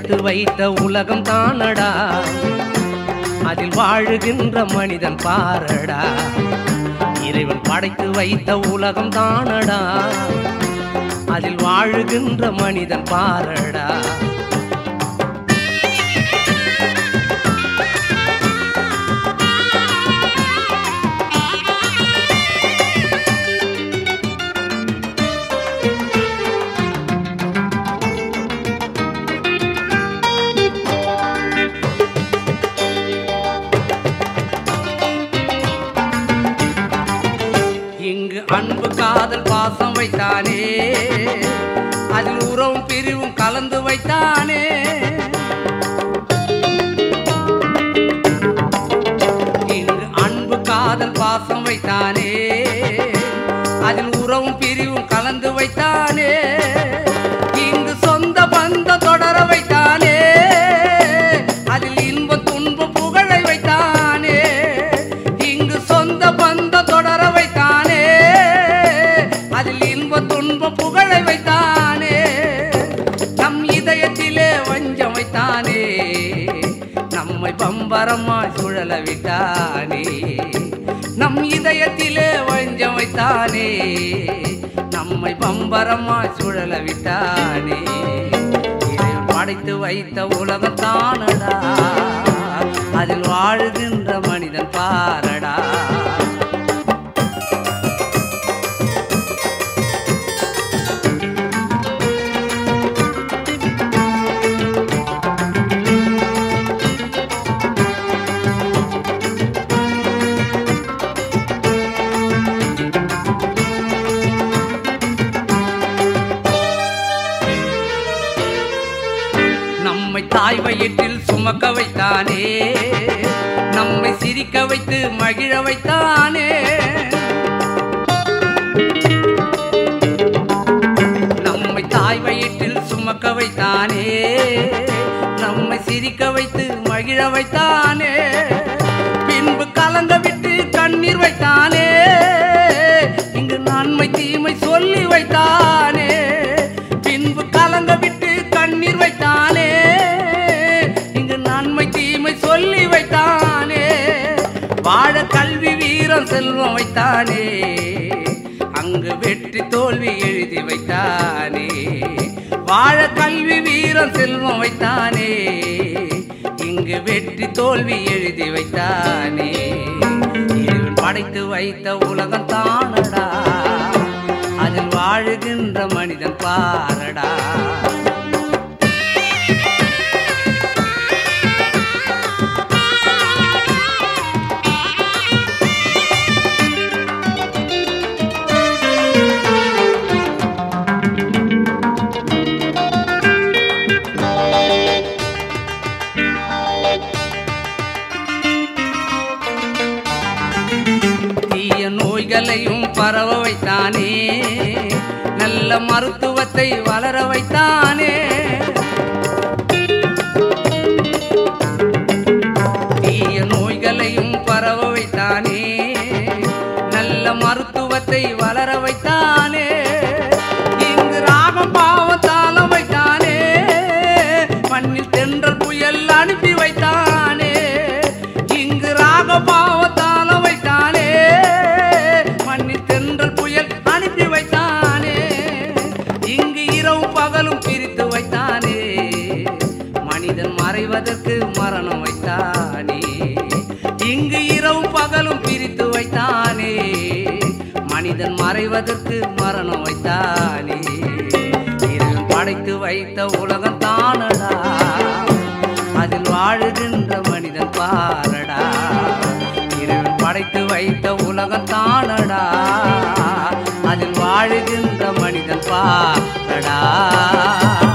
படைத்து வைத்த உலகம் தானடா அதில் வாழுகின்ற மனிதன் பாரடா இறைவன் படைத்து வைத்த உலகம் தானடா அதில் வாழுகின்ற மனிதன் பாரடா இங்கு அன்பு காதல் பாசம் வைத்தானே அதில் உறவும் பிரிவும் கலந்து வைத்தானே இங்கு அன்பு காதல் பாசம் வைத்தானே அதில் உறவும் பிரிவும் கலந்து வைத்தானே இங்கு சொந்த பந்தம் தொடர வைத்தானே அதில் இன்ப துன்ப புகழை வைத்தானே இங்கு சொந்த பந்தம் தொடர வைத்தானே அதில் இன்ப துன்ப புகழை வைத்தானே நம் இதயத்திலே வஞ்சம் வைத்தானே நம்மை பம்பரமாய் சுழல விட்டானே நம் இதயத்திலே வஞ்சம் வைத்தானே நம்மை பம்பரமாய் சுழல விட்டானே இறைவன் படைத்து வைத்த உலகத்தானடா அதில் வாழுகின்ற மனிதன் பாரடா நம்மை தாய் வயிற்றில் சுமக்க வைத்தானே நம்மை சிரிக்க வைத்து மகிழ வைத்தானே நம்மை தாய் வயிற்றில் சுமக்க வைத்தானே நம்மை சிரிக்க வைத்து மகிழ வைத்தானே பின்பு கலங்க விட்டு கண்ணீர் வைத்தானே இங்கு நன்மை தீமை சொல்லி வைத்தானே பின்பு கலங்க விட்டு கண்ணீர் வைத்தானே இங்கு நன்மை தீமை சொல்லி வைத்தானே வாழ கல்வி வீரம் செல்வம் வைத்தானே அங்கு வெற்றி தோல்வி எழுதி வைத்தானே வாழ கல்வி வீரம் செல்வம் வைத்தானே இங்கு வெற்றி தோல்வி எழுதி வைத்தானே இறைவன் படைத்து வைத்த உலகம் தானடா அதில் வாழுகின்ற மனிதன் பாரடா தீய நோய்களையும் பரவ வைத்தானே நல்ல மருத்துவத்தை வளர வைத்தானே தீய நோய்களையும் பரவ வைத்தானே நல்ல மருத்துவத்தை வளர வைத்தானே இங்கு ராகம் பாவத்தாலம் வைத்தானே மண்ணில் தென்றல் புயல் அனுப்பி வைத்தானே இங்கு ராக பாவத்தாலம் வைத்தானே மண்ணில் தென்றல் புயல் அனுப்பி வைத்தானே இங்கு இரவு பகலும் பிரித்து வைத்தானே மனிதன் மறைவதற்கு மரணம் வைத்தானே இங்கு இரவு பகலும் பிரித்து வைத்தானே மனிதன் மறைவதற்கு மரணம் வைத்தானே இறைவன் படைத்து வைத்த உலகம் தானடா அதில் வாழுகின்ற மனிதன் பாரடா இறைவன் படைத்து வைத்த உலகம் தானடா அதில் வாழுகின்ற மனிதன் பாரடா